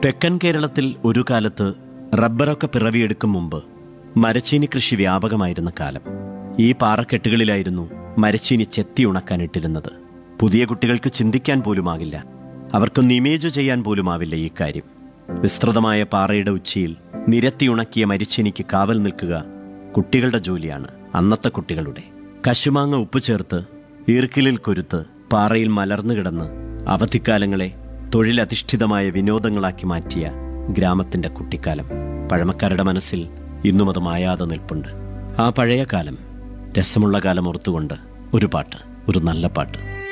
തെക്കൻ കേരളത്തിൽ ഒരു കാലത്ത് റബ്ബറൊക്കെ പിറവിയെടുക്കും മുമ്പ് മരച്ചീനി കൃഷി വ്യാപകമായിരുന്ന കാലം ഈ പാറക്കെട്ടുകളിലായിരുന്നു മരച്ചീനി ചെത്തി ഉണക്കാനിട്ടിരുന്നത് പുതിയ കുട്ടികൾക്ക് ചിന്തിക്കാൻ പോലുമാകില്ല അവർക്കൊന്ന് ഇമേജ് ചെയ്യാൻ പോലുമാവില്ല ഈ കാര്യം വിസ്തൃതമായ പാറയുടെ ഉച്ചിയിൽ നിരത്തി ഉണക്കിയ മരിച്ചീനിക്ക് കാവൽ നിൽക്കുക കുട്ടികളുടെ ജോലിയാണ് അന്നത്തെ കുട്ടികളുടെ കശുമാങ്ങ ഉപ്പ് ചേർത്ത് ഈർക്കിലിൽ കൊരുത്ത് പാറയിൽ മലർന്നു കിടന്ന് അവധിക്കാലങ്ങളെ തൊഴിലധിഷ്ഠിതമായ വിനോദങ്ങളാക്കി മാറ്റിയ ഗ്രാമത്തിന്റെ കുട്ടിക്കാലം പഴമക്കാരുടെ മനസ്സിൽ ഇന്നും അത് മായാതെ നിൽപ്പുണ്ട് ആ പഴയ കാലം രസമുള്ള കാലം ഓർത്തുകൊണ്ട് ഒരു പാട്ട് ഒരു നല്ല പാട്ട്